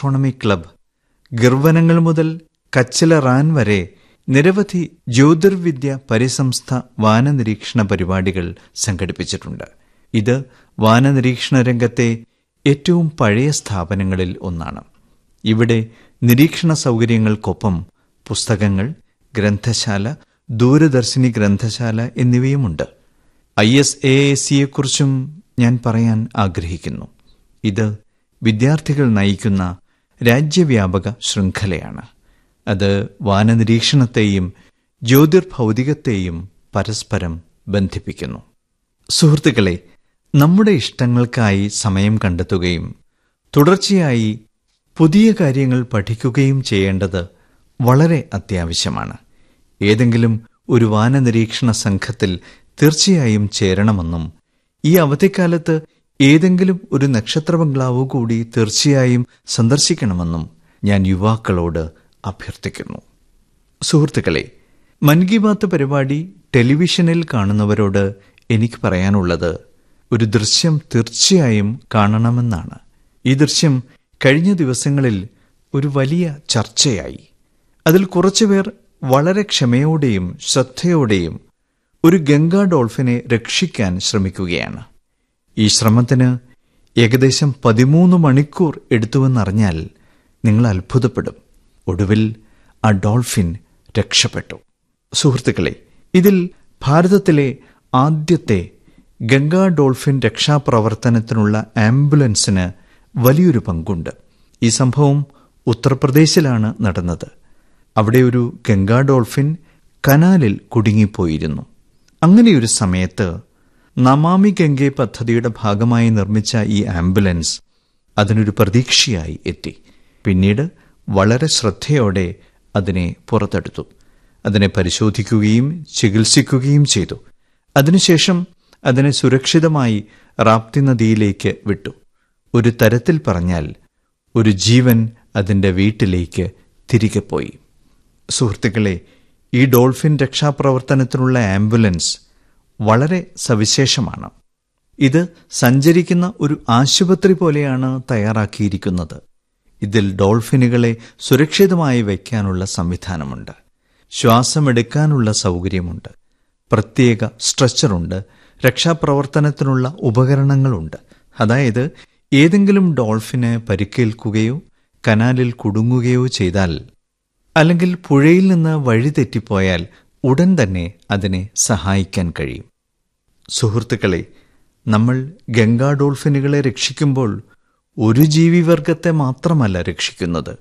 astronomy club ഗർവനങ്ങൾ മുതൽ കച്ചില റാൻ വരെ നിരവധി ജ്യോതിർവിദ്യ പരിസംസ്ഥ വാനനിരീക്ഷണ പരിപാടികൾ സംഘടിപ്പിച്ചിട്ടുണ്ട് ഇത് വാനനിരീക്ഷണ രംഗത്തെ ഏറ്റവും പഴയ സ്ഥാപനങ്ങളിൽ ഒന്നാണ് ഇവിടെ നിരീക്ഷണ സൗകര്യങ്ങൾക്കൊപ്പം പുസ്തകങ്ങൾ ഗ്രന്ഥശാല ദൂരദർശിനി ഗ്രന്ഥശാല എന്നിവയുമുണ്ട് ഐ എസ് എ സിയെക്കുറിച്ചും ഞാൻ പറയാൻ ആഗ്രഹിക്കുന്നു ഇത് വിദ്യാർത്ഥികൾ നയിക്കുന്ന രാജ്യവ്യാപക ശൃംഖലയാണ് അത് വാനനിരീക്ഷണത്തെയും ജ്യോതിർഭൗതികത്തെയും പരസ്പരം ബന്ധിപ്പിക്കുന്നു സുഹൃത്തുക്കളെ നമ്മുടെ ഇഷ്ടങ്ങൾക്കായി സമയം കണ്ടെത്തുകയും തുടർച്ചയായി പുതിയ കാര്യങ്ങൾ പഠിക്കുകയും ചെയ്യേണ്ടത് വളരെ അത്യാവശ്യമാണ് ഏതെങ്കിലും ഒരു വാനനിരീക്ഷണ സംഘത്തിൽ തീർച്ചയായും ചേരണമെന്നും ഈ അവധിക്കാലത്ത് ഏതെങ്കിലും ഒരു നക്ഷത്ര ബംഗ്ലാവ് കൂടി തീർച്ചയായും സന്ദർശിക്കണമെന്നും ഞാൻ യുവാക്കളോട് അഭ്യർത്ഥിക്കുന്നു സുഹൃത്തുക്കളെ മൻ കി ബാത്ത് പരിപാടി ടെലിവിഷനിൽ കാണുന്നവരോട് എനിക്ക് പറയാനുള്ളത് ഒരു ദൃശ്യം തീർച്ചയായും കാണണമെന്നാണ് ഈ ദൃശ്യം കഴിഞ്ഞ ദിവസങ്ങളിൽ ഒരു വലിയ ചർച്ചയായി അതിൽ കുറച്ചുപേർ വളരെ ക്ഷമയോടെയും ശ്രദ്ധയോടെയും ഒരു ഗംഗാ ഡോൾഫിനെ രക്ഷിക്കാൻ ശ്രമിക്കുകയാണ് ഈ ശ്രമത്തിന് ഏകദേശം പതിമൂന്ന് മണിക്കൂർ എടുത്തുവെന്നറിഞ്ഞാൽ നിങ്ങൾ അത്ഭുതപ്പെടും ഒടുവിൽ ആ ഡോൾഫിൻ രക്ഷപ്പെട്ടു സുഹൃത്തുക്കളെ ഇതിൽ ഭാരതത്തിലെ ആദ്യത്തെ ഗംഗാ ഡോൾഫിൻ രക്ഷാപ്രവർത്തനത്തിനുള്ള ആംബുലൻസിന് വലിയൊരു പങ്കുണ്ട് ഈ സംഭവം ഉത്തർപ്രദേശിലാണ് നടന്നത് അവിടെ ഒരു ഗംഗാ ഡോൾഫിൻ കനാലിൽ കുടുങ്ങിപ്പോയിരുന്നു അങ്ങനെയൊരു സമയത്ത് നമാമി ഗംഗെ പദ്ധതിയുടെ ഭാഗമായി നിർമ്മിച്ച ഈ ആംബുലൻസ് അതിനൊരു പ്രതീക്ഷയായി എത്തി പിന്നീട് വളരെ ശ്രദ്ധയോടെ അതിനെ പുറത്തെടുത്തു അതിനെ പരിശോധിക്കുകയും ചികിത്സിക്കുകയും ചെയ്തു അതിനുശേഷം അതിനെ സുരക്ഷിതമായി റാപ്തി നദിയിലേക്ക് വിട്ടു ഒരു തരത്തിൽ പറഞ്ഞാൽ ഒരു ജീവൻ അതിൻ്റെ വീട്ടിലേക്ക് തിരികെ പോയി സുഹൃത്തുക്കളെ ഈ ഡോൾഫിൻ രക്ഷാപ്രവർത്തനത്തിനുള്ള ആംബുലൻസ് വളരെ സവിശേഷമാണ് ഇത് സഞ്ചരിക്കുന്ന ഒരു ആശുപത്രി പോലെയാണ് തയ്യാറാക്കിയിരിക്കുന്നത് ഇതിൽ ഡോൾഫിനുകളെ സുരക്ഷിതമായി വയ്ക്കാനുള്ള സംവിധാനമുണ്ട് ശ്വാസമെടുക്കാനുള്ള സൗകര്യമുണ്ട് പ്രത്യേക സ്ട്രെച്ചറുണ്ട് രക്ഷാപ്രവർത്തനത്തിനുള്ള ഉപകരണങ്ങളുണ്ട് അതായത് ഏതെങ്കിലും ഡോൾഫിന് പരിക്കേൽക്കുകയോ കനാലിൽ കുടുങ്ങുകയോ ചെയ്താൽ അല്ലെങ്കിൽ പുഴയിൽ നിന്ന് വഴിതെറ്റിപ്പോയാൽ ഉടൻ തന്നെ അതിനെ സഹായിക്കാൻ കഴിയും സുഹൃത്തുക്കളെ നമ്മൾ ഗംഗാ ഡോൾഫിനുകളെ രക്ഷിക്കുമ്പോൾ ഒരു ജീവിവർഗത്തെ മാത്രമല്ല രക്ഷിക്കുന്നത്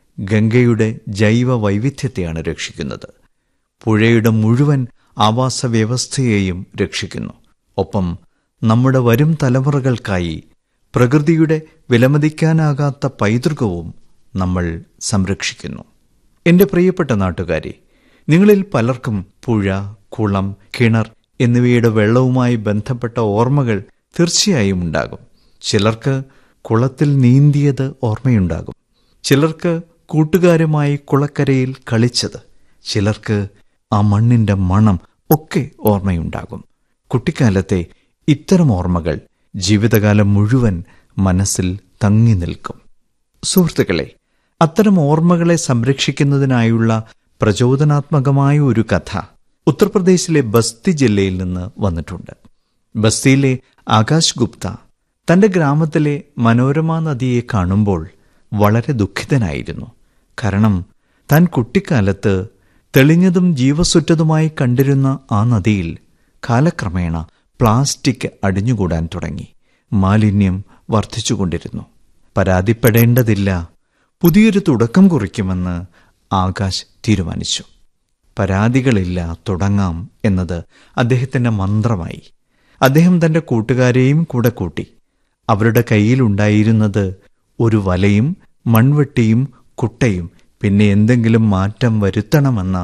ഗംഗയുടെ ജൈവ വൈവിധ്യത്തെയാണ് രക്ഷിക്കുന്നത് പുഴയുടെ മുഴുവൻ ആവാസ വ്യവസ്ഥയെയും രക്ഷിക്കുന്നു ഒപ്പം നമ്മുടെ വരും തലമുറകൾക്കായി പ്രകൃതിയുടെ വിലമതിക്കാനാകാത്ത പൈതൃകവും നമ്മൾ സംരക്ഷിക്കുന്നു എന്റെ പ്രിയപ്പെട്ട നാട്ടുകാരെ നിങ്ങളിൽ പലർക്കും പുഴ കുളം കിണർ എന്നിവയുടെ വെള്ളവുമായി ബന്ധപ്പെട്ട ഓർമ്മകൾ തീർച്ചയായും ഉണ്ടാകും ചിലർക്ക് കുളത്തിൽ നീന്തിയത് ഓർമ്മയുണ്ടാകും ചിലർക്ക് കൂട്ടുകാരുമായി കുളക്കരയിൽ കളിച്ചത് ചിലർക്ക് ആ മണ്ണിന്റെ മണം ഒക്കെ ഓർമ്മയുണ്ടാകും കുട്ടിക്കാലത്തെ ഇത്തരം ഓർമ്മകൾ ജീവിതകാലം മുഴുവൻ മനസ്സിൽ തങ്ങി നിൽക്കും സുഹൃത്തുക്കളെ അത്തരം ഓർമ്മകളെ സംരക്ഷിക്കുന്നതിനായുള്ള പ്രചോദനാത്മകമായ ഒരു കഥ ഉത്തർപ്രദേശിലെ ബസ്തി ജില്ലയിൽ നിന്ന് വന്നിട്ടുണ്ട് ബസ്തിയിലെ ആകാശ് ഗുപ്ത തന്റെ ഗ്രാമത്തിലെ മനോരമ നദിയെ കാണുമ്പോൾ വളരെ ദുഃഖിതനായിരുന്നു കാരണം താൻ കുട്ടിക്കാലത്ത് തെളിഞ്ഞതും ജീവസുറ്റതുമായി കണ്ടിരുന്ന ആ നദിയിൽ കാലക്രമേണ പ്ലാസ്റ്റിക് അടിഞ്ഞുകൂടാൻ തുടങ്ങി മാലിന്യം വർദ്ധിച്ചുകൊണ്ടിരുന്നു പരാതിപ്പെടേണ്ടതില്ല പുതിയൊരു തുടക്കം കുറിക്കുമെന്ന് ആകാശ് തീരുമാനിച്ചു പരാതികളില്ല തുടങ്ങാം എന്നത് അദ്ദേഹത്തിന്റെ മന്ത്രമായി അദ്ദേഹം തന്റെ കൂട്ടുകാരെയും കൂടെ കൂട്ടി അവരുടെ കയ്യിലുണ്ടായിരുന്നത് ഒരു വലയും മൺവെട്ടിയും കുട്ടയും പിന്നെ എന്തെങ്കിലും മാറ്റം വരുത്തണമെന്ന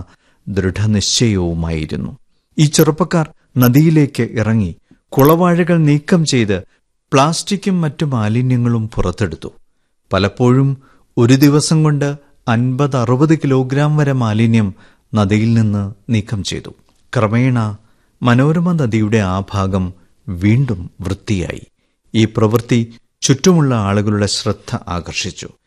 ദൃഢനിശ്ചയവുമായിരുന്നു ഈ ചെറുപ്പക്കാർ നദിയിലേക്ക് ഇറങ്ങി കുളവാഴകൾ നീക്കം ചെയ്ത് പ്ലാസ്റ്റിക്കും മറ്റു മാലിന്യങ്ങളും പുറത്തെടുത്തു പലപ്പോഴും ഒരു ദിവസം കൊണ്ട് അൻപത് അറുപത് കിലോഗ്രാം വരെ മാലിന്യം നദിയിൽ നിന്ന് നീക്കം ചെയ്തു ക്രമേണ മനോരമ നദിയുടെ ആ ഭാഗം വീണ്ടും വൃത്തിയായി ഈ പ്രവൃത്തി ചുറ്റുമുള്ള ആളുകളുടെ ശ്രദ്ധ ആകർഷിച്ചു